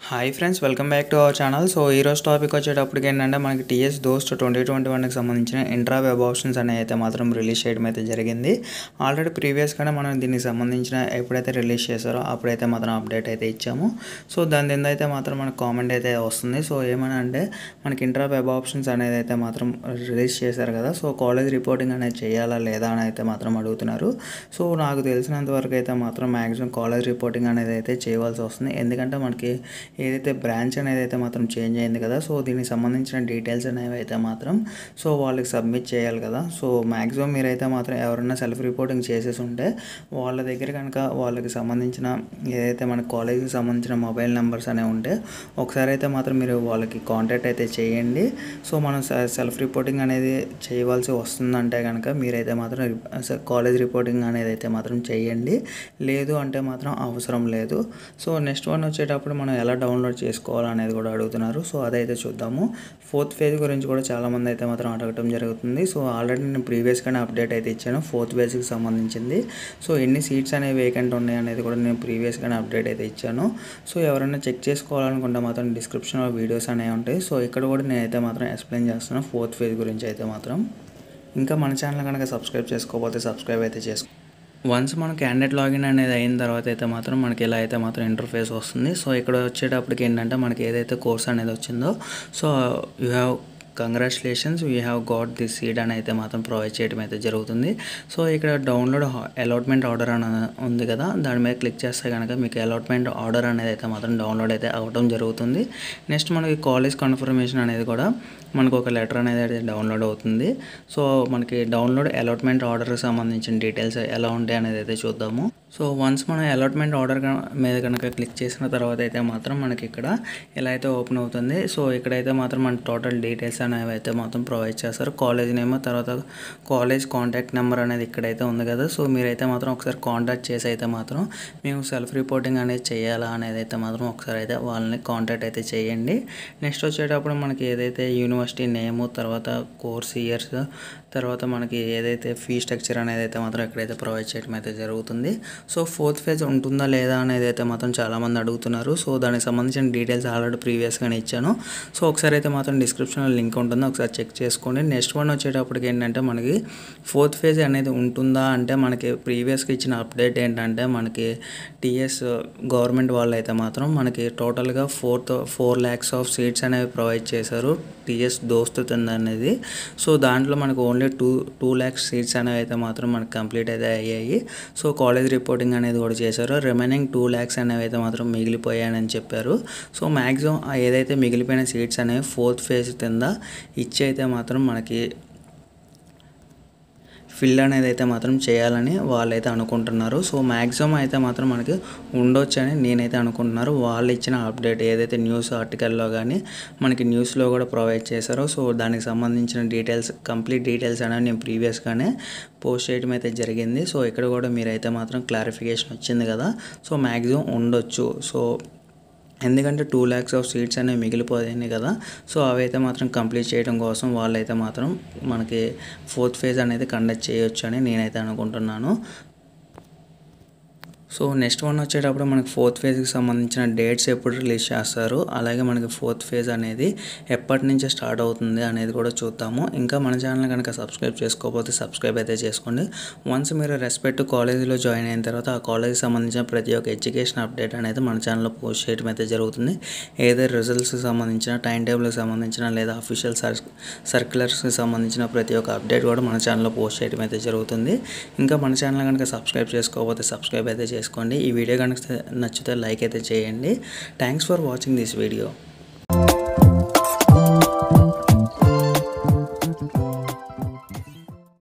hi friends welcome back to our channel so ఈరోజు topic వచ్చేటప్పటికి ఏంటంటే మనకి టీఎస్ దోస్ట్ ట్వంటీ ట్వంటీ వన్కి సంబంధించిన ఇంట్రా వెబ్ ఆప్షన్స్ అనేవి అయితే మాత్రం రిలీజ్ చేయడం అయితే జరిగింది ఆల్రెడీ ప్రీవియస్గానే మనం దీనికి సంబంధించిన ఎప్పుడైతే రిలీజ్ చేశారో అప్పుడైతే మాత్రం అప్డేట్ అయితే ఇచ్చాము సో దాని కింద అయితే మాత్రం మనకు కామెంట్ అయితే వస్తుంది సో ఏమని అంటే మనకి ఇంట్రా వెబ్ ఆప్షన్స్ అనేది అయితే మాత్రం రిలీజ్ చేశారు కదా సో కాలేజ్ రిపోర్టింగ్ అనేది చేయాలా లేదా అని అయితే మాత్రం అడుగుతున్నారు సో నాకు తెలిసినంత వరకు అయితే మాత్రం మ్యాక్సిమం కాలేజ్ రిపోర్టింగ్ అనేది అయితే చేయవలసి వస్తుంది ఎందుకంటే మనకి ఏదైతే బ్రాంచ్ అనేది అయితే మాత్రం చేంజ్ అయింది కదా సో దీనికి సంబంధించిన డీటెయిల్స్ అనేవి అయితే మాత్రం సో వాళ్ళకి సబ్మిట్ చేయాలి కదా సో మ్యాక్సిమం మీరైతే మాత్రం ఎవరైనా సెల్ఫ్ రిపోర్టింగ్ చేసేసి ఉంటే వాళ్ళ దగ్గర కనుక వాళ్ళకి సంబంధించిన ఏదైతే మన కాలేజీకి సంబంధించిన మొబైల్ నెంబర్స్ అనేవి ఉంటే ఒకసారి అయితే మాత్రం మీరు వాళ్ళకి కాంటాక్ట్ అయితే చేయండి సో మనం సెల్ఫ్ రిపోర్టింగ్ అనేది చేయవలసి వస్తుందంటే కనుక మీరైతే మాత్రం కాలేజ్ రిపోర్టింగ్ అనేది అయితే మాత్రం చేయండి లేదు అంటే మాత్రం అవసరం లేదు సో నెక్స్ట్ వన్ వచ్చేటప్పుడు మనం ఎలా డౌన్లోడ్ చేసుకోవాలనేది కూడా అడుగుతున్నారు సో అదైతే చూద్దాము ఫోర్త్ ఫేజ్ గురించి కూడా చాలామంది అయితే మాత్రం అడగటం జరుగుతుంది సో ఆల్రెడీ నేను ప్రీవియస్గానే అప్డేట్ అయితే ఇచ్చాను ఫోర్త్ ఫేజ్కి సంబంధించింది సో ఎన్ని సీట్స్ అనేవి వేకెంట్ ఉన్నాయి అనేది కూడా నేను ప్రీవియస్గానే అప్డేట్ అయితే ఇచ్చాను సో ఎవరైనా చెక్ చేసుకోవాలనుకుంటే మాత్రం డిస్క్రిప్షన్లో వీడియోస్ అనేవి ఉంటాయి సో ఇక్కడ కూడా నేనైతే మాత్రం ఎక్స్ప్లెయిన్ చేస్తున్నాను ఫోర్త్ ఫేజ్ గురించి అయితే మాత్రం ఇంకా మన ఛానల్ కనుక సబ్స్క్రైబ్ చేసుకోకపోతే సబ్స్క్రైబ్ అయితే చేసుకో వన్స్ మన క్యాండిడేట్ లాగిన్ అనేది అయిన తర్వాత అయితే మాత్రం మనకి ఇలా అయితే మాత్రం ఇంటర్ఫేస్ వస్తుంది సో ఇక్కడ వచ్చేటప్పటికి ఏంటంటే మనకి ఏదైతే కోర్స్ అనేది వచ్చిందో so you have congratulations we have got this seat అని అయితే మాత్రం ప్రొవైడ్ చేయడం అయితే జరుగుతుంది సో ఇక్కడ డౌన్లోడ్ అలాట్మెంట్ ఆర్డర్ అని ఉంది కదా దాని మీద క్లిక్ చేస్తే కనుక మీకు అలాట్మెంట్ ఆర్డర్ అనేది అయితే మాత్రం డౌన్లోడ్ అయితే అవ్వడం జరుగుతుంది నెక్స్ట్ మనకి కాలేజ్ కన్ఫర్మేషన్ అనేది కూడా మనకు ఒక లెటర్ అనేది అయితే డౌన్లోడ్ అవుతుంది సో మనకి డౌన్లోడ్ అలాట్మెంట్ ఆర్డర్కి సంబంధించిన డీటెయిల్స్ ఎలా ఉంటాయి అనేది అయితే చూద్దాము సో వన్స్ మనం అలాట్మెంట్ ఆర్డర్ మీద కనుక క్లిక్ చేసిన తర్వాత అయితే మాత్రం మనకి ఇక్కడ ఇలా అయితే ఓపెన్ అవుతుంది సో ఇక్కడైతే మాత్రం మన టోటల్ డీటెయిల్స్ అనేవి అయితే మాత్రం ప్రొవైడ్ చేస్తారు కాలేజ్ నేమ్ తర్వాత కాలేజ్ కాంటాక్ట్ నెంబర్ అనేది ఇక్కడైతే ఉంది కదా సో మీరైతే మాత్రం ఒకసారి కాంటాక్ట్ చేసి అయితే మాత్రం మేము సెల్ఫ్ రిపోర్టింగ్ అనేది చేయాలా అనేది అయితే మాత్రం ఒకసారి అయితే వాళ్ళని కాంటాక్ట్ అయితే చేయండి నెక్స్ట్ వచ్చేటప్పుడు మనకి ఏదైతే యూనివర్సిటీ నేము తర్వాత కోర్స్ ఇయర్స్ తర్వాత మనకి ఏదైతే ఫీ స్ట్రక్చర్ అనేది అయితే మాత్రం ఎక్కడైతే ప్రొవైడ్ చేయడం అయితే జరుగుతుంది సో ఫోర్త్ ఫేజ్ ఉంటుందా లేదా అనేది అయితే మాత్రం చాలామంది అడుగుతున్నారు సో దానికి సంబంధించిన డీటెయిల్స్ ఆల్రెడీ ప్రీవియస్గానే ఇచ్చాను సో ఒకసారి అయితే మాత్రం డిస్క్రిప్షన్లో లింక్ ఉంటుంది ఒకసారి చెక్ చేసుకోండి నెక్స్ట్ వన్ వచ్చేటప్పటికి ఏంటంటే మనకి ఫోర్త్ ఫేజ్ అనేది ఉంటుందా అంటే మనకి ప్రీవియస్గా ఇచ్చిన అప్డేట్ ఏంటంటే మనకి టీఎస్ గవర్నమెంట్ వాళ్ళు అయితే మాత్రం మనకి టోటల్గా four four lakhs of seats అనేవి ప్రొవైడ్ చేశారు టీఎస్ దోస్తు అనేది సో దాంట్లో మనకు only two two lakhs seats అనేవి అయితే మాత్రం మనకు కంప్లీట్ అయితే అయ్యాయి సో కాలేజ్ రిపోర్టింగ్ అనేది కూడా చేశారు రిమైనింగ్ టూ ల్యాక్స్ అనేవి అయితే మాత్రం మిగిలిపోయాయని చెప్పారు సో మ్యాక్సిమం ఏదైతే మిగిలిపోయిన సీట్స్ అనేవి ఫోర్త్ ఫేజ్ కింద ఇచ్చి అయితే మాత్రం మనకి ఫిల్ అనేది అయితే మాత్రం చేయాలని వాళ్ళైతే అనుకుంటున్నారు సో మ్యాక్సిమం అయితే మాత్రం మనకి ఉండొచ్చని నేనైతే అనుకుంటున్నారు వాళ్ళు ఇచ్చిన అప్డేట్ ఏదైతే న్యూస్ ఆర్టికల్లో కానీ మనకి న్యూస్లో కూడా ప్రొవైడ్ చేశారో సో దానికి సంబంధించిన డీటెయిల్స్ కంప్లీట్ డీటెయిల్స్ అనేవి నేను ప్రీవియస్గానే పోస్ట్ చేయడం అయితే జరిగింది సో ఇక్కడ కూడా మీరైతే మాత్రం క్లారిఫికేషన్ వచ్చింది కదా సో మ్యాక్సిమం ఉండొచ్చు సో ఎందుకంటే టూ ల్యాక్స్ ఆఫ్ సీట్స్ అనేవి మిగిలిపోయాయి కదా సో అవైతే మాత్రం కంప్లీట్ చేయడం కోసం వాళ్ళైతే మాత్రం మనకి ఫోర్త్ ఫేజ్ అనేది కండక్ట్ చేయొచ్చు అని నేనైతే అనుకుంటున్నాను సో నెక్స్ట్ వన్ వచ్చేటప్పుడు మనకి ఫోర్త్ ఫేజ్కి సంబంధించిన డేట్స్ ఎప్పుడు రిలీజ్ చేస్తారు అలాగే మనకి ఫోర్త్ ఫేజ్ అనేది ఎప్పటి నుంచి స్టార్ట్ అవుతుంది అనేది కూడా చూద్దాము ఇంకా మన ఛానల్ కనుక సబ్స్క్రైబ్ చేసుకోకపోతే సబ్స్క్రైబ్ అయితే చేసుకోండి వన్స్ మీరు రెస్పెక్ట్ కాలేజీలో జాయిన్ అయిన తర్వాత ఆ కాలేజీకి సంబంధించిన ప్రతి ఒక్క ఎడ్యుకేషన్ అప్డేట్ అనేది మన ఛానల్లో పోస్ట్ చేయడం అయితే జరుగుతుంది ఏదో రిజల్ట్స్కి సంబంధించిన టైం టేబుల్కి సంబంధించిన లేదా అఫీషియల్ సర్ సర్క్యులర్స్కి సంబంధించిన ప్రతి ఒక్క అప్డేట్ కూడా మన ఛానల్లో పోస్ట్ చేయడం అయితే జరుగుతుంది ఇంకా మన ఛానల్ కనుక సబ్స్క్రైబ్ చేసుకోకపోతే సబ్స్క్రైబ్ అయితే చేసుకోండి ఈ వీడియో కనుక నచ్చితే లైక్ అయితే చేయండి thanks for watching this video